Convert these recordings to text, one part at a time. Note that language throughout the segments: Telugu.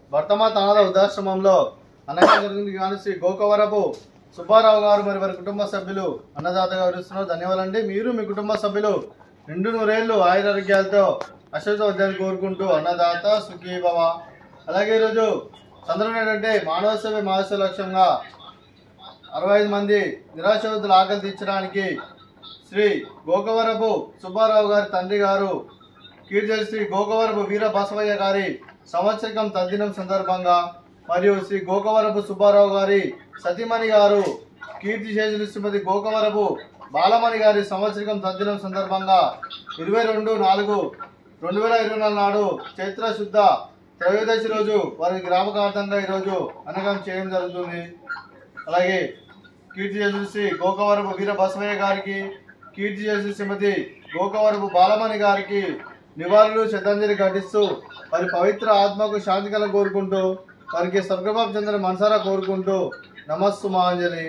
వర్తమాత అనాథ వృద్ధాశ్రమంలో అనగా జరిగింది కానీ శ్రీ గోకవరపు సుబ్బారావు గారు మరి వారి కుటుంబ సభ్యులు అన్నదాతగా వివరిస్తున్నారు ధన్యవాదాలండి మీరు మీ కుటుంబ సభ్యులు నిండు నూరేళ్లు ఆయురారోగ్యాలతో అశ్వత వద్దని కోరుకుంటూ అన్నదాత సుఖీ భవ అలాగే ఈరోజు చంద్రుడు ఏంటంటే మానవ సేవ మహోత్సవ లక్ష్యంగా అరవై ఐదు మంది నిరాశవద్దుల ఆకలి తీర్చడానికి శ్రీ గోకవరపు సుబ్బారావు గారి తండ్రి గారు కీర్తి శ్రీ గోకవరపు వీర బసవయ్య గారి సంవత్సరికం తద్దినం సందర్భంగా మరియు శ్రీ గోకవరపు సుబ్బారావు గారి సతీమణి గారు కీర్తి శేషులు శ్రీమతి గోకవరపు బాలమణి గారి సంవత్సరికం తద్దినం సందర్భంగా ఇరవై రెండు నాలుగు రెండు వేల ఇరవై నాలుగు నాడు చైత్ర శుద్ధ త్రయోదశి రోజు వారి గ్రామకార్థంగా ఈరోజు అనగం చేయడం జరుగుతుంది అలాగే కీర్తి చేసిన శ్రీ గోకవరపు వీర బసవయ్య గారికి కీర్తి చేసిన శ్రీమతి గోకవరపు బాలమణి గారికి నివాళులు శ్రద్ధాంజలి ఘటిస్తూ వారి పవిత్ర ఆత్మకు శాంతి కల కోరుకుంటూ వారికి స్వర్గభావం చెందిన మనసారా కోరుకుంటూ నమస్సు మహాంజలి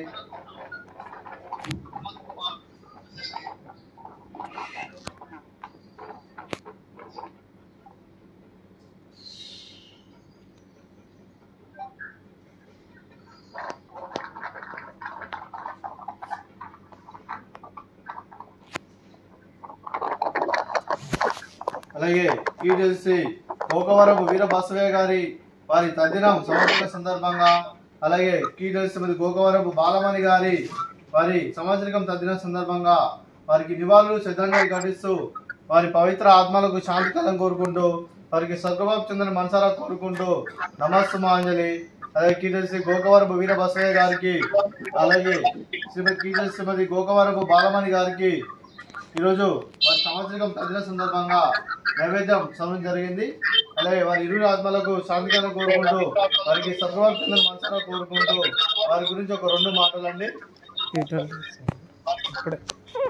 అలాగే టీడీఎల్సీ గోకవరపు వీర బసవయ్య గారి వారి తద్దినం సంవత్సర సందర్భంగా అలాగే టీడీఎల్సీ శ్రీమతి గోకవరపు బాలమణి గారి వారి సంవత్సరికం తద్దినం సందర్భంగా వారికి నివాళులు శ్రద్ధాంజలి ఘటిస్తూ వారి పవిత్ర ఆత్మలకు శాంతి కలం కోరుకుంటూ వారికి స్వర్గబాబు చెందిన మనసారా కోరుకుంటూ నమస్సు మాంజలి అలాగే కీటల్సి గోకవరపు వీర బసవయ్య గారికి అలాగే శ్రీమతి కీటల్సి శ్రీమతి గోకవరపు బాలమణి గారికి ఈరోజు వారి సంవత్సరం తదిన సందర్భంగా నైవేద్యం సమయం జరిగింది అలాగే వారి ఇరు ఆత్మలకు శాంతికరం కోరుకుంటూ వారికి సర్వవర్తన మనసులో కోరుకుంటూ వారి గురించి ఒక రెండు మాటలండి ఇప్పుడే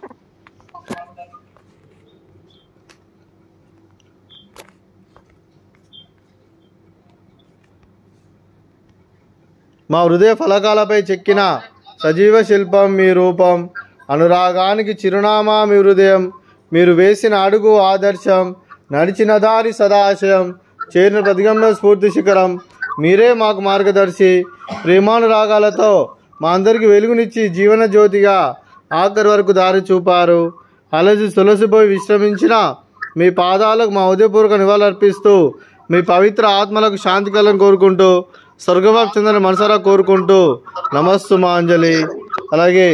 మా హృదయ ఫలకాలపై చెక్కిన సజీవ శిల్పం మీ రూపం అనురాగానికి చిరునామా మీ హృదయం మీరు వేసిన అడుగు ఆదర్శం నడిచిన దారి సదాశయం చేరిన ప్రతిగమన స్ఫూర్తి శిఖరం మీరే మాకు మార్గదర్శి ప్రేమానురాగాలతో మా అందరికి వెలుగునిచ్చి జీవన జ్యోతిగా ఆఖరి వరకు దారి చూపారు అలసి సొలసిపోయి విశ్రమించిన మీ పాదాలకు మా ఉదయపూర్వక నివాళులర్పిస్తూ మీ పవిత్ర ఆత్మలకు శాంతి కలను కోరుకుంటూ స్వర్గబాబు చెందిన మనసారా కోరుకుంటూ నమస్సు మాంజలి అలాగే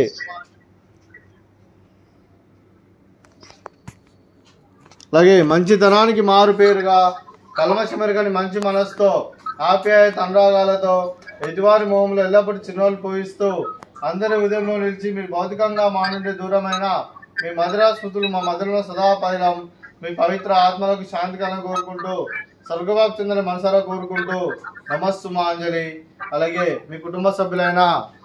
అలాగే మంచితనానికి మారు పేరుగా కల్మషమెరగని మంచి మనసుతో ఆప్యాయత అనురాగాలతో ఎదువారి మోహంలో ఎల్లప్పుడూ చిరునవ్వులు పోయిస్తూ అందరి ఉదయంలో నిలిచి మీరు భౌతికంగా మా నుండి దూరమైన మీ మధురా స్మృతులు మా మధురలో సదా పైలం మీ పవిత్ర ఆత్మలకు శాంతి కలను కోరుకుంటూ స్వర్గబాబు చెందిన మనసారా కోరుకుంటూ నమస్సు మాంజలి అలాగే మీ కుటుంబ సభ్యులైన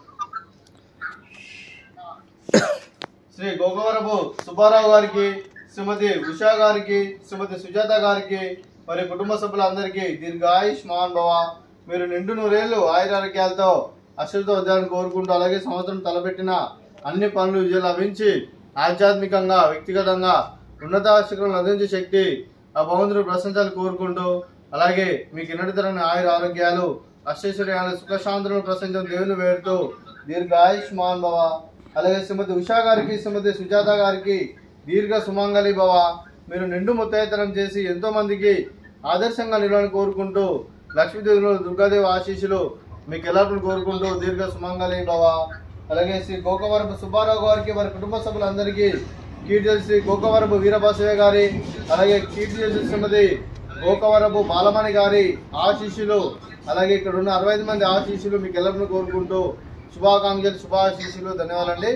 శ్రీ గోగవరపు సుబ్బారావు గారికి శ్రీమతి ఉషా గారికి శ్రీమతి సుజాత గారికి మరి కుటుంబ సభ్యులందరికీ దీర్ఘాయుష్ మహాన్ భవ మీరు నిండు నూరేళ్లు ఆయురారోగ్యాలతో అశ్వత వద్దాలని కోరుకుంటూ అలాగే సంవత్సరం తలపెట్టిన అన్ని పనులు విజయం లభించి ఆధ్యాత్మికంగా వ్యక్తిగతంగా ఉన్నత శిఖరం అందించే శక్తి ఆ భగవంతుడు ప్రశంసలు కోరుకుంటూ అలాగే మీకు ఇన్నటితరని ఆయుర ఆరోగ్యాలు అష్టైశ్వర్యాలు సుఖశాంతులను ప్రశంసం దేవుని వేడుతూ దీర్ఘాయుష్ మహాన్ భవ అలాగే శ్రీమతి ఉషా గారికి శ్రీమతి సుజాత గారికి దీర్ఘ సుమంగళి భవ మీరు నిండు ముత్తైతనం చేసి ఎంతో మందికి ఆదర్శంగా నిలవని కోరుకుంటూ లక్ష్మీదేవులు దుర్గాదేవి ఆశీస్సులు మీకు ఎల్లప్పుడూ కోరుకుంటూ దీర్ఘ సుమంగళి భవ అలాగే శ్రీ గోకవరపు సుబ్బారావు గారికి వారి కుటుంబ సభ్యులందరికీ కీర్తి శ్రీ గోకవరపు వీరభాసయ్య గారి అలాగే కీర్తి శ్రీమతి గోకవరపు బాలమణి గారి ఆశీస్సులు అలాగే ఇక్కడ ఉన్న అరవై ఐదు మంది ఆశీస్సులు మీకు ఎల్లప్పుడూ కోరుకుంటూ శుభాకాంక్షలు శుభాశీస్సులు ధన్యవాదాలండి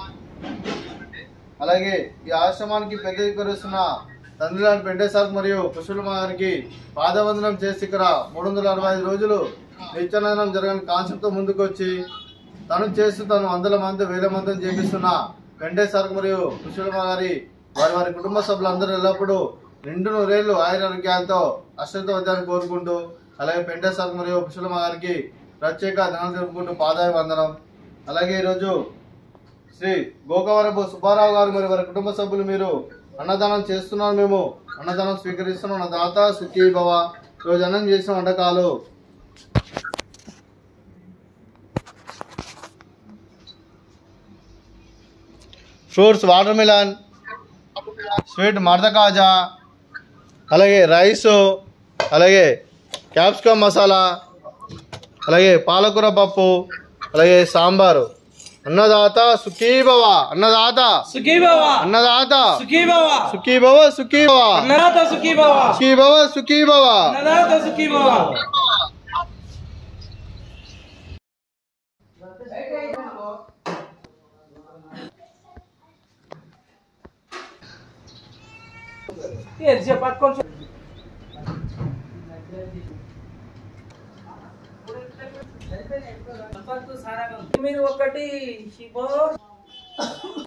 అలాగే ఈ ఆశ్రమానికి పెద్ద ఎక్కరుస్తున్న తండ్రిలాంటి పెంటేశ్వర్ మరియు కుశలమ్మ గారికి పాదవందనం చేసి ఇక్కడ మూడు వందల అరవై ఐదు రోజులు నిత్యానందనం జరగని కాన్సెప్ట్తో ముందుకు వచ్చి తను చేస్తూ తను వందల మంది వేల మందిని చేపిస్తున్న వెంకటేశ్వర మరియు కుశలమ్మ గారి వారి వారి కుటుంబ సభ్యులందరూ ఎల్లప్పుడూ నిండు నూరేళ్లు ఆయురారోగ్యాలతో అశ్వత వద్దాన్ని కోరుకుంటూ అలాగే వెంకటేశ్వర మరియు కుశలమ్మ గారికి ప్రత్యేక ధనం జరుపుకుంటూ పాదాయ వందనం అలాగే ఈరోజు శ్రీ గోకవరపు సుబ్బారావు గారు మరి వారి కుటుంబ సభ్యులు మీరు అన్నదానం చేస్తున్నారు మేము అన్నదానం స్వీకరిస్తున్నాం నా దాత సుఖీ భవ రోజు అన్నం చేసిన వంటకాలు ఫ్రూట్స్ వాటర్ మిలన్ స్వీట్ మడత కాజా అలాగే రైసు అలాగే క్యాప్సికమ్ మసాలా అలాగే పాలకూర పప్పు అలాగే సాంబారు అన్నదాత సుఖీభవ అన్నదాత సుఖీ బావా అన్నదాత సుఖీ బావా సుఖీభవ సుఖీభవ అన్నదాత సుఖీ బావా సుఖీభవ సుఖీభవ అన్నదాత సుఖీ బావా పట్టుకొని మీరు ఒకటి శివ